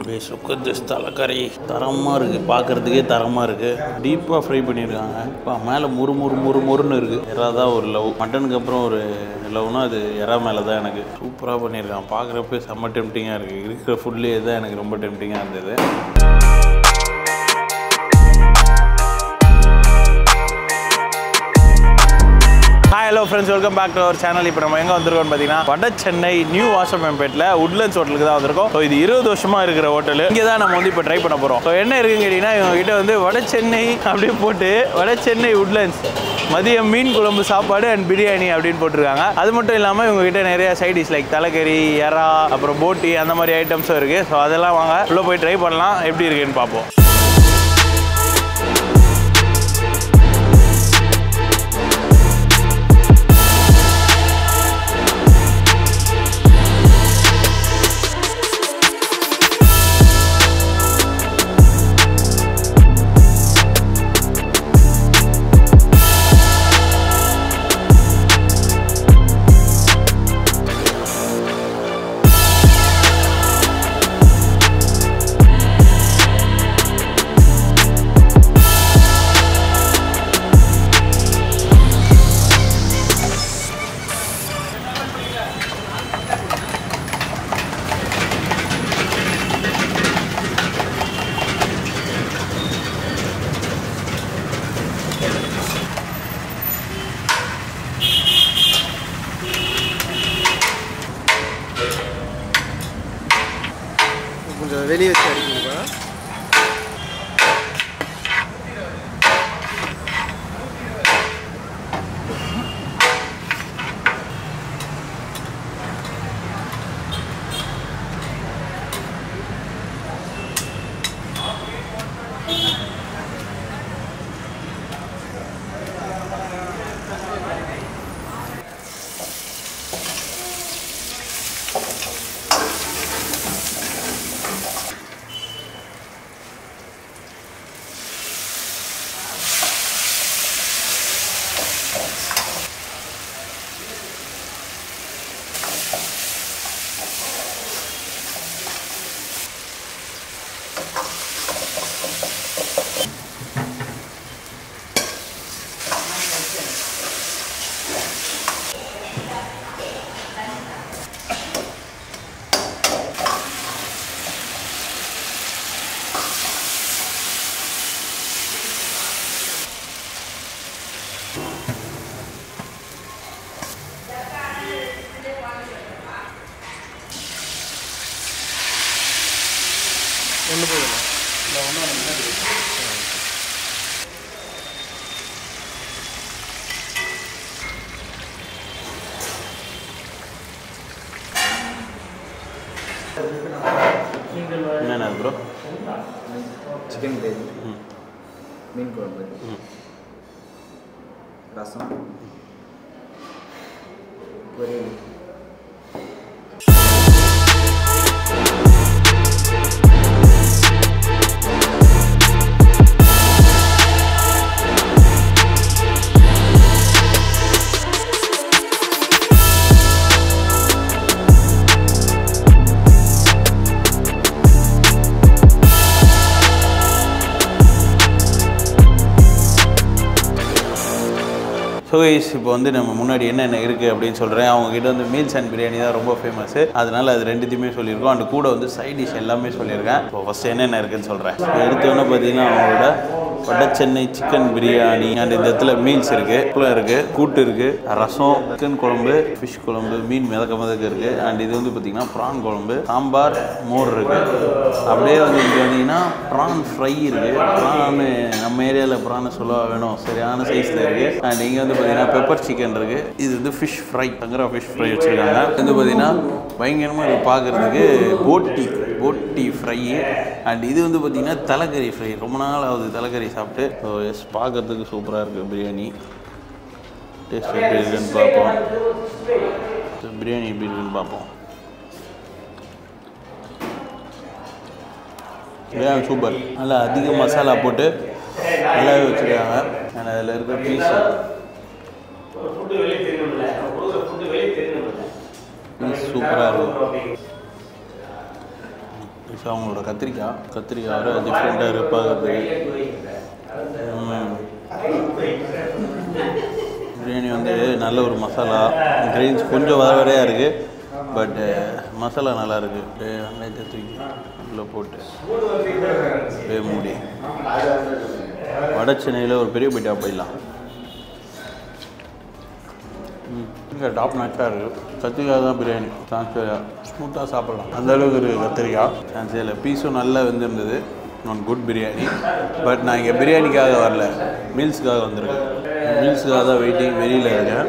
அப்படியே சுக்கத்து தலைக்கறி தரமாக இருக்குது பார்க்குறதுக்கே தரமாக இருக்குது டீப்பாக ஃப்ரை பண்ணியிருக்காங்க இப்போ மேலே முறு முறு முறு முறுன்னு இருக்குது எறா தான் ஒரு லவ் மட்டனுக்கு அப்புறம் ஒரு லவ்னா அது எறா மேலே தான் எனக்கு சூப்பராக பண்ணியிருக்காங்க பார்க்குறப்ப செம்ம டெம்டிங்காக இருக்குது இருக்கிற ஃபுட்லேயே தான் எனக்கு ரொம்ப டெம்டிங்காக இருந்தது hi hello friends welcome back to our channel இப்போ நம்ம எங்கே வந்திருக்கோம்னு பார்த்தீங்கன்னா வட சென்னை நியூ வாசம்பேட்டில் உட்லண்ட்ஸ் ஹோட்டலுக்கு தான் வந்திருக்கோம் ஸோ இது இருபது வருஷமா இருக்கிற ஹோட்டல் இங்கே தான் நம்ம வந்து இப்போ ட்ரை பண்ண போகிறோம் ஸோ என்ன இருக்குன்னு கேட்டிங்கன்னா இவங்க கிட்ட வந்து வட சென்னை அப்படியே போட்டு வட சென்னை உட்லண்ட்ஸ் மதியம் மீன் குழம்பு சாப்பாடு அண்ட் பிரியாணி அப்படின்னு போட்டிருக்காங்க அது மட்டும் இல்லாமல் இவங்க கிட்ட நிறைய சைடிஷ் லைக் தலைக்கறி எறா அப்புறம் போட்டி அந்த மாதிரி ஐட்டம்ஸும் இருக்குது ஸோ அதெல்லாம் வாங்க உள்ளே போய் ட்ரை பண்ணலாம் எப்படி இருக்குன்னு பார்ப்போம் கொஞ்சம் வெளியே வச்சு அடிக்கணுமா ஒன்று போதுமா என்னென்ன ப்ரோ சிக்கன் கிரேவி ம் மீன் குழம்பு ம் ரசம் பொரியல் ஸோ கைஸ் இப்போ வந்து நம்ம முன்னாடி என்னென்ன இருக்குது அப்படின்னு சொல்கிறேன் அவங்க கிட்ட வந்து மீல்ஸ் அண்ட் பிரியாணி தான் ரொம்ப ஃபேமஸ் அதனால அது ரெண்டுத்தையுமே சொல்லியிருக்கோம் அண்ட் கூட வந்து சைட் டிஷ் எல்லாமே சொல்லியிருக்கேன் இப்போ ஃபஸ்ட்டு என்னென்ன இருக்குன்னு சொல்கிறேன் எடுத்தோன்னே பார்த்தீங்கன்னா அவங்களோட வட சென்னை சிக்கன் பிரியாணி அண்ட் இந்த இடத்துல மீல்ஸ் இருக்குது அப்பளம் இருக்குது கூட்டு இருக்குது ரசம் சிக்கன் குழம்பு ஃபிஷ் குழம்பு மீன் மிதக்க மிதக்க இருக்குது அண்ட் இது வந்து பார்த்திங்கன்னா ப்ரான் குழம்பு சாம்பார் மோர் இருக்குது அப்படியே வந்து இங்கே வந்தீங்கன்னா ப்ரான் ஃப்ரை இருக்குது ப்ரான் நம்ம ஏரியாவில் ப்ரானை சொல்ல வேணும் சரியான சைஸில் இருக்குது அண்ட் இங்கே வந்து பார்த்தீங்கன்னா பெப்பர் சிக்கன் இருக்குது இது வந்து ஃபிஷ் ஃப்ரை தங்குற ஃபிஷ் ஃப்ரை வச்சுருக்காங்க இது வந்து பார்த்தீங்கன்னா பயங்கரமாக இது பார்க்குறதுக்கு போட்டி போட்டி ஃப்ரை அண்ட் இது வந்து பார்த்திங்கன்னா தலைக்கறி ஃப்ரை ரொம்ப நாள் ஆகுது தலைக்கறி சாப்பிட்டு ஸோ எஸ் பார்க்குறதுக்கு சூப்பராக இருக்குது பிரியாணி டேஸ்ட் எப்படி இருக்குன்னு பார்ப்போம் So, பிரியாணி எப்படி இருக்குன்னு பார்ப்போம் பிரியாணி சூப்பர் நல்லா அதிக மசாலா போட்டு நல்லாவே வச்சுருக்காங்க அண்ட் அதில் இருக்கிற பீஸ் பீஸ் சூப்பராக இருக்கும் ஸோ அவங்களோட கத்திரிக்காய் கத்திரிக்காய் வர டிஃப்ரெண்ட்டாக இருப்பாகிறது பிரியாணி வந்து நல்ல ஒரு மசாலா கிரெயின்ஸ் கொஞ்சம் வர வரையாக இருக்குது பட்டு மசாலா நல்லா இருக்குது வெங்காயத்தை தூக்கி உள்ளே போட்டு அப்படியே மூடி வட சென்னையில் ஒரு பெரிய பைட்டா போயிடலாம் இங்கே டாப் நாச்சாக இருக்குது கத்திரிக்காய் தான் பிரியாணி சான்ஸே ஸ்மூத்தாக சாப்பிட்லாம் அந்த அளவுக்கு இருக்குது கத்திரிக்காய் சான்ஸே இல்லை பீஸும் நல்லா வெந்திருந்தது நான் குட் பிரியாணி பட் நான் இங்கே பிரியாணிக்காக வரல மீல்ஸுக்காக வந்திருக்கேன் மீல்ஸுக்காக தான் வெயிட்டிங் வெளியில் இருக்கேன்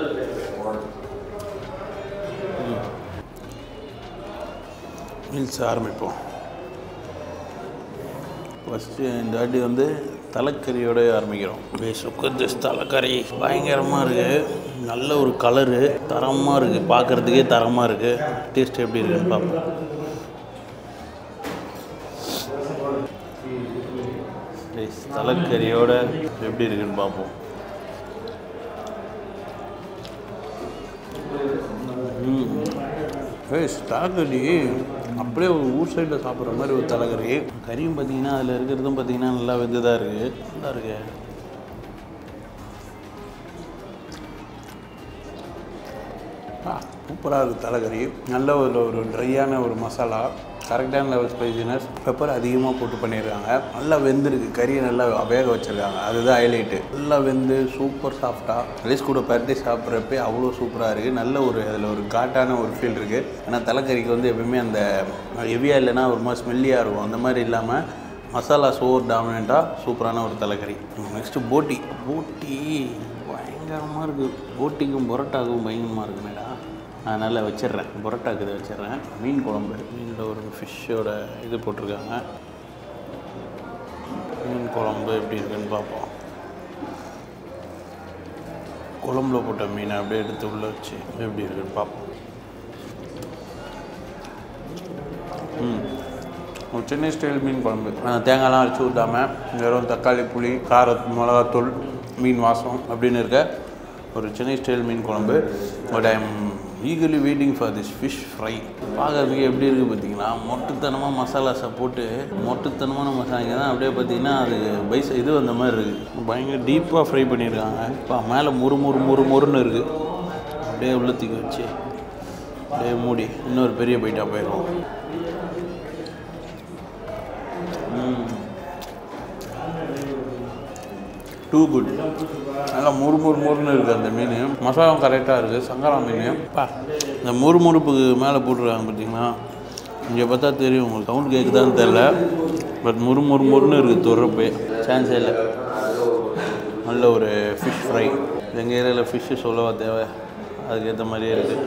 மீல்ஸ் ஆரம்பிப்போம் ஃபஸ்ட்டு இந்த வாட்டி வந்து தலைக்கறியோட ஆரம்பிக்கிறோம் சுக்கர் தலைக்கறி பயங்கரமாக இருக்குது நல்ல ஒரு கலரு தரமாக இருக்குது பார்க்குறதுக்கே தரமாக இருக்குது டேஸ்ட் எப்படி இருக்குன்னு பார்ப்போம் Guys, தலைக்கறியோட எப்படி இருக்குன்னு பார்ப்போம் ஏய் தலைக்கறி அப்படியே ஒரு ஊர் சைடில் சாப்பிட்ற மாதிரி ஒரு தலைக்கறி கறியும் பார்த்தீங்கன்னா அதில் இருக்கிறதும் பார்த்தீங்கன்னா நல்லா வெந்து தான் இருக்குது நல்லா இருக்கு சூப்பராக இருக்குது தலைக்கறி நல்ல ஒரு ஒரு ட்ரையான ஒரு மசாலா கரெக்டான லெவல் ஸ்பைசினஸ் பெப்பர் அதிகமாக போட்டு பண்ணியிருக்காங்க நல்லா வெந்திருக்கு கறியை நல்லா வேக வச்சுருக்காங்க அதுதான் ஹைலைட்டு நல்லா வெந்து சூப்பர் சாஃப்டாக ரைஸ் கூட பரட்டி சாப்பிட்றப்பே அவ்வளோ சூப்பராக இருக்குது நல்ல ஒரு அதில் ஒரு காட்டான ஒரு ஃபீல் இருக்குது ஏன்னா தலைக்கறிக்கு வந்து எப்பவுமே அந்த ஹெவியாக இல்லைன்னா ஒரு மாதிரி ஸ்மெல்லியாக இருக்கும் அந்த மாதிரி இல்லாமல் மசாலா சோர் டாமினண்ட்டாக சூப்பரான ஒரு தலைக்கறி நெக்ஸ்ட்டு போட்டி போட்டி பயங்கரமாக இருக்குது போட்டிக்கும் பரோட்டாவுக்கும் பயங்கரமாக இருக்கு மேடா அதனால் வச்சிடுறேன் பரோட்டாக்கு இதை வச்சிடுறேன் மீன் குழம்பு மீனில் ஒரு ஃபிஷ்ஷோட இது போட்டிருக்காங்க மீன் குழம்பு எப்படி இருக்குன்னு பார்ப்போம் குழம்புல போட்ட மீனை அப்படியே எடுத்து உள்ளே வச்சு எப்படி இருக்குன்னு பார்ப்போம் ம் ஒரு சென்னை ஸ்டைல் மீன் குழம்பு அந்த தேங்காய்லாம் அரைச்சி ஊற்றாமல் வெறும் தக்காளி புளி கார மிளகாத்தூள் மீன் வாசம் அப்படின்னு இருக்க ஒரு சென்னை ஸ்டைல் மீன் குழம்பு but I am eagerly waiting for this fish fry பார்க்கறதுக்கு எப்படி இருக்குது பார்த்தீங்கன்னா மொட்டுத்தனமாக மசாலாஸை போட்டு மொட்டுத்தனமான மசாலாங்க தான் அப்படியே பார்த்தீங்கன்னா அது பைஸ் இது வந்த மாதிரி இருக்குது பயங்கர டீப்பாக ஃப்ரை பண்ணியிருக்காங்க இப்போ மேலே முறு முறு முறு முறுன்னு இருக்குது அப்படியே உள்ளத்துக்கு வச்சு அப்படியே மூடி இன்னொரு பெரிய பைட்டாக போயிடும் டூ குட் நல்லா முறு முறு முறுன்னு இருக்குது அந்த மீன் மசாலா கரெக்டாக இருக்குது சங்கரா மீன் பா இந்த முறுமுறுப்புக்கு மேலே போட்டுருக்காங்க பார்த்தீங்களா இங்கே பார்த்தா தெரியும் உங்களுக்கு சவுண்ட் கேட்குதான்னு தெரில பட் முறு முறு முறுன்னு இருக்குது துறப்பே சான்ஸே இல்லை நல்ல ஒரு ஃபிஷ் ஃப்ரை எங்கள் ஏரியாவில் ஃபிஷ்ஷு சொல்லவா தேவை அதுக்கேற்ற மாதிரியே இருக்குது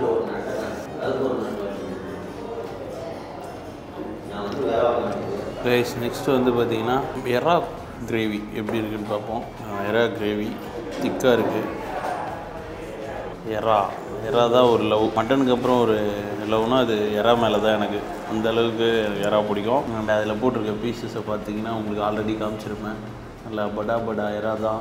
ரைஸ் நெக்ஸ்ட் வந்து பார்த்தீங்கன்னா எறா கிரேவி எப்படி இருக்குன்னு பார்ப்போம் அஹ் எறா கிரேவி திக்காக இருக்குது எறா எறா தான் ஒரு லவ் மட்டனுக்கு அப்புறம் ஒரு லவ்னா அது எறா மேலே தான் எனக்கு அந்த அளவுக்கு எனக்கு எறா பிடிக்கும் அண்ட் அதில் போட்டிருக்க பீசஸை பார்த்தீங்கன்னா உங்களுக்கு ஆல்ரெடி காமிச்சிருப்பேன் நல்லா படா படா எறா தான்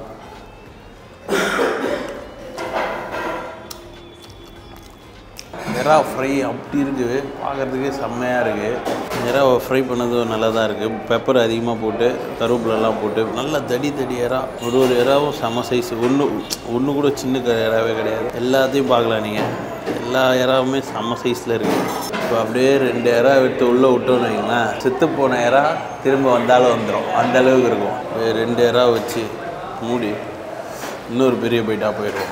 எறா ஃப்ரை அப்படி இருக்குது பார்க்குறதுக்கே செம்மையாக இருக்குது எறாவை ஃப்ரை பண்ணதும் நல்லா தான் இருக்குது பெப்பர் அதிகமாக போட்டு கருவேப்பிலெல்லாம் போட்டு நல்லா தடி தடி எறா ஒரு ஒரு எறாவும் செம சைஸ் ஒன்று ஒன்று கூட சின்ன க- எறாவே கிடையாது எல்லாத்தையும் பார்க்கலாம் நீங்கள் எல்லா எறாவுமே செம சைஸில் இருக்குது இப்போ அப்படியே ரெண்டு எறா எடுத்து உள்ளே விட்டோன்னு வைங்களேன் செத்து போன எறா திரும்ப வந்தாலும் வந்துடும் அந்த அளவுக்கு இருக்கும் அப்படியே ரெண்டு எறா வச்சு மூடி இன்னொரு பெரிய பைட்டாக போயிடுவோம்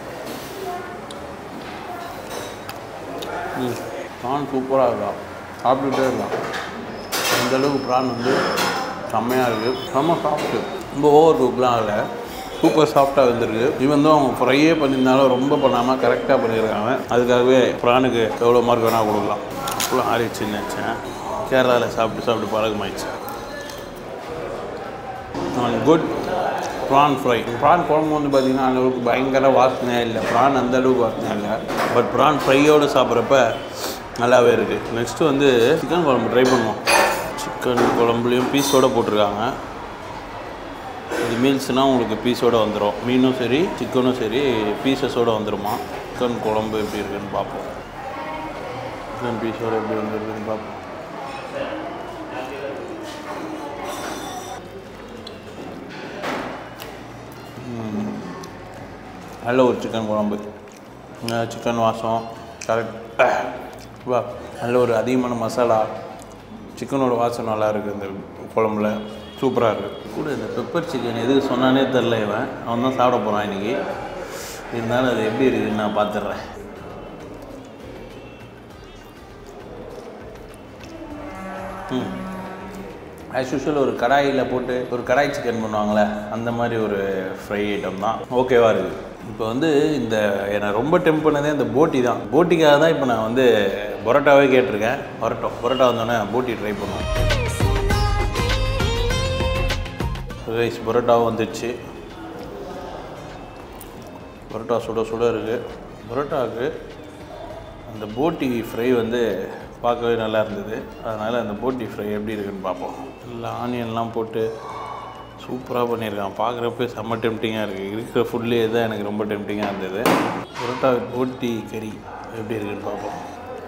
ம் ப்ரான் சூப்பராக இருக்கலாம் சாப்பிட்டுட்டே இருக்கலாம் அந்த அளவுக்கு ப்ரான் வந்து செம்மையாக இருக்குது செம்ம சாஃப்ட்டு ரொம்ப ஓவர் குக்லாம் இல்லை சூப்பர் சாஃப்டாக வந்துருக்கு இவன் தான் அவங்க ஃப்ரையே பண்ணியிருந்தாலும் ரொம்ப பண்ணாமல் கரெக்டாக பண்ணியிருக்காங்க அதுக்காகவே ப்ரானுக்கு எவ்வளோ மார்க் வேணால் கொடுக்கலாம் அப்பெல்லாம் ஆறிடுச்சுன்னு நினச்சேன் கேரளாவில் சாப்பிட்டு சாப்பிட்டு பழகமாயிடுச்சு குட் ப்ரான் ஃப்ரை ப்ரான் குழம்பு வந்து பார்த்தீங்கன்னா அந்த அளவுக்கு பயங்கர வாசனையாக இல்லை ப்ரான் அந்த அளவுக்கு வாசனையாக இல்லை பட் ப்ரான் ஃப்ரையோடு சாப்பிட்றப்ப நல்லாவே இருக்குது நெக்ஸ்ட்டு வந்து சிக்கன் குழம்பு ட்ரை பண்ணுவோம் சிக்கன் குழம்புலையும் பீஸோடு போட்டிருக்காங்க இது மீல்ஸ்னால் உங்களுக்கு பீஸோடு வந்துடும் மீனும் சரி சிக்கனும் சரி பீசஸோடு வந்துருமா சிக்கன் குழம்பு எப்படி இருக்குன்னு பார்ப்போம் சிக்கன் பீஸோடு எப்படி வந்துருக்குன்னு பார்ப்போம் ம். நல்ல ஒரு சிக்கன் குழம்பு சிக்கன் வாசம் கரெக்ட் வா நல்ல ஒரு அதிகமான மசாலா சிக்கனோட வாசம் நல்லா இருக்குது இந்த குழம்புல சூப்பராக இருக்குது கூட இந்த பெப்பர் சிக்கன் எதுக்கு சொன்னானே தெரில இவன் அவன் தான் சாப்பிட போகிறான் இன்னைக்கு இருந்தாலும் அது எப்படி இருக்குதுன்னு நான் பார்த்துட்றேன் ம் ஆஸ் யூஷுவல் ஒரு கடாயில் போட்டு ஒரு கடாய் சிக்கன் பண்ணுவாங்களே அந்த மாதிரி ஒரு ஃப்ரை ஐட்டம் தான் ஓகேவா இருக்குது இப்போ வந்து இந்த என்னை ரொம்ப டெம்ப் பண்ணதே இந்த போட்டி தான் போட்டிக்காக தான் இப்போ நான் வந்து பரோட்டாவே கேட்டிருக்கேன் பரோட்டா பரோட்டா வந்தோடனே போட்டி ட்ரை பண்ணுவோம் ரைஸ் பரோட்டாவும் வந்துடுச்சு பரோட்டா சுட சுட இருக்குது பரோட்டாவுக்கு அந்த போட்டி ஃப்ரை வந்து பார்க்கவே நல்லா இருந்தது அதனால் அந்த போட்டி ஃப்ரை எப்படி இருக்குன்னு பார்ப்போம் எல்லாம் ஆனியன்லாம் போட்டு சூப்பராக பண்ணியிருக்கான் பார்க்குறப்ப செம்ம டெம்டிங்காக இருக்குது இருக்கிற ஃபுட்லேயே தான் எனக்கு ரொம்ப டெம்டிங்காக இருந்தது பரோட்டா போட்டி கறி எப்படி இருக்குன்னு பார்ப்போம்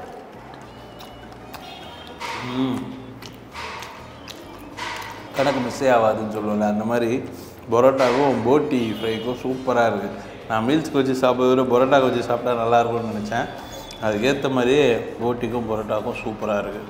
ம் கணக்கு மிஸ்ஸே ஆகாதுன்னு சொல்லுவேன்ல அந்த மாதிரி பரோட்டாவும் போட்டி ஃப்ரைக்கும் சூப்பராக இருக்குது நான் மீல்ஸ்க்கு வச்சு சாப்பிட்றத விட பரோட்டாக்கு வச்சு சாப்பிட்டா நல்லா இருக்கும்னு நினச்சேன் அதுக்கேற்ற மாதிரியே போட்டிக்கும் பரோட்டாக்கும் சூப்பராக இருக்குது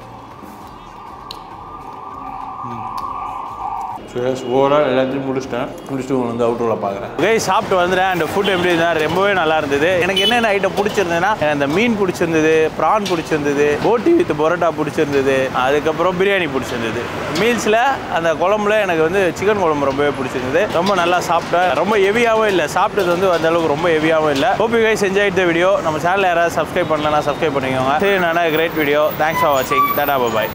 ஓவரால் எல்லாத்தையும் முடிச்சிட்டேன் முடிச்சுட்டு உங்களை வந்து அவுட்டோவில் பார்க்குறேன் கை சாப்பிட்டு வந்துட்டேன் அந்த ஃபுட் எப்படி இருந்தா ரொம்பவே நல்லா இருந்தது எனக்கு என்னென்ன ஐட்டம் பிடிச்சிருந்ததுன்னா எனக்கு அந்த மீன் பிடிச்சிருந்தது ப்ரான் பிடிச்சிருந்தது போட்டி வித் பரோட்டா பிடிச்சிருந்தது அதுக்கப்புறம் பிரியாணி பிடிச்சிருந்தது மீல்ஸில் அந்த குழம்புல எனக்கு வந்து சிக்கன் குழம்பு ரொம்பவே பிடிச்சிருந்தது ரொம்ப நல்லா சாப்பிட்டேன் ரொம்ப ஹெவியாகவும் இல்லை சாப்பிட்டது வந்து அந்த அளவுக்கு ரொம்ப ஹெவியாகவும் இல்லை hope you guys enjoy the video நம்ம சேனல் யாராவது சப்ஸ்கிரைப் பண்ணலன்னா சப்ஸ்கிரைப் பண்ணிக்கோங்க சரி நானே கிரேட் வீடியோ தேங்க்ஸ் ஃபார் வாட்சிங் டாடா பாய்